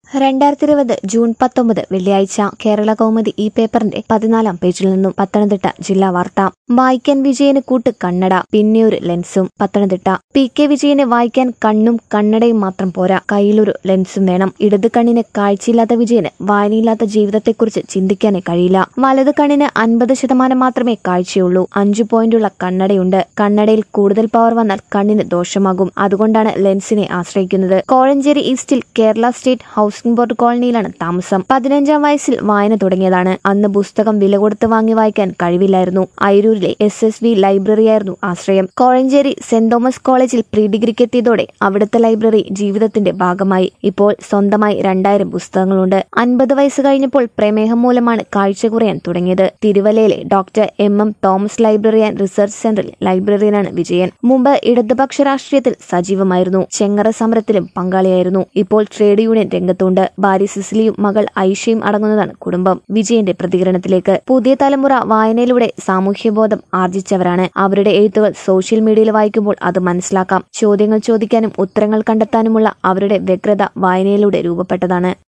രണ്ടായിരത്തി ഇരുപത് ജൂൺ പത്തൊമ്പത് വെള്ളിയാഴ്ച കേരള കൗമുദി ഈ പേപ്പറിന്റെ പതിനാലാം പേജിൽ നിന്നും പത്തനംതിട്ട ജില്ലാ വാർത്ത വായിക്കാൻ വിജയന് കൂട്ട് കണ്ണട പിന്നെ ഒരു ലെൻസും പത്തനംതിട്ട പി കെ വിജയന് വായിക്കാൻ കണ്ണും കണ്ണടയും മാത്രം പോരാ കയ്യിലൊരു ലെൻസും വേണം ഇടത് കണ്ണിന് കാഴ്ചയില്ലാത്ത വിജയന് വായനയില്ലാത്ത ജീവിതത്തെക്കുറിച്ച് ചിന്തിക്കാനേ കഴിയില്ല വലത് കണ്ണിന് അൻപത് ശതമാനം മാത്രമേ കാഴ്ചയുള്ളൂ അഞ്ചു പോയിന്റുള്ള കണ്ണടയുണ്ട് കണ്ണടയിൽ കൂടുതൽ പവർ വന്നാൽ കണ്ണിന് ദോഷമാകും അതുകൊണ്ടാണ് ലെൻസിനെ ആശ്രയിക്കുന്നത് കോഴഞ്ചേരി ഈസ്റ്റിൽ കേരള സ്റ്റേറ്റ് ഹൗസിംഗ് ബോർഡ് കോളനിയിലാണ് താമസം പതിനഞ്ചാം വയസ്സിൽ വായന തുടങ്ങിയതാണ് അന്ന് പുസ്തകം വില കൊടുത്ത് വാങ്ങി വായിക്കാൻ കഴിവില്ലായിരുന്നു അയിരൂരിലെ എസ് എസ് വി ലൈബ്രറിയായിരുന്നു ആശ്രയം കോഴഞ്ചേരി സെന്റ് തോമസ് കോളേജിൽ പ്രീ ഡിഗ്രിക്ക് എത്തിയതോടെ അവിടുത്തെ ലൈബ്രറി ജീവിതത്തിന്റെ ഭാഗമായി ഇപ്പോൾ സ്വന്തമായി രണ്ടായിരം പുസ്തകങ്ങളുണ്ട് അൻപത് വയസ്സ് കഴിഞ്ഞപ്പോൾ പ്രമേഹം മൂലമാണ് കാഴ്ച കുറയാൻ തുടങ്ങിയത് തിരുവല്ലയിലെ doctor M M Thomas library and research സെന്ററിൽ ലൈബ്രറിയനാണ് വിജയൻ മുമ്പ് ഇടതുപക്ഷ രാഷ്ട്രീയത്തിൽ സജീവമായിരുന്നു ചെങ്ങറ സമരത്തിലും പങ്കാളിയായിരുന്നു ഇപ്പോൾ ട്രേഡ് യൂണിയൻ രംഗത്തുണ്ട് ഭാര്യ സിസിലിയും മകൾ ഐഷയും അടങ്ങുന്നതാണ് കുടുംബം വിജയന്റെ പ്രതികരണത്തിലേക്ക് പുതിയ തലമുറ വായനയിലൂടെ സാമൂഹ്യബോധം ആർജിച്ചവരാണ് അവരുടെ എഴുത്തുകൾ സോഷ്യൽ മീഡിയയിൽ വായിക്കുമ്പോൾ അത് മനസ്സിലാക്കാം ചോദ്യങ്ങൾ ചോദിക്കാനും ഉത്തരങ്ങൾ കണ്ടെത്താനുമുള്ള അവരുടെ വ്യഗ്രത വായനയിലൂടെ രൂപപ്പെട്ടതാണ്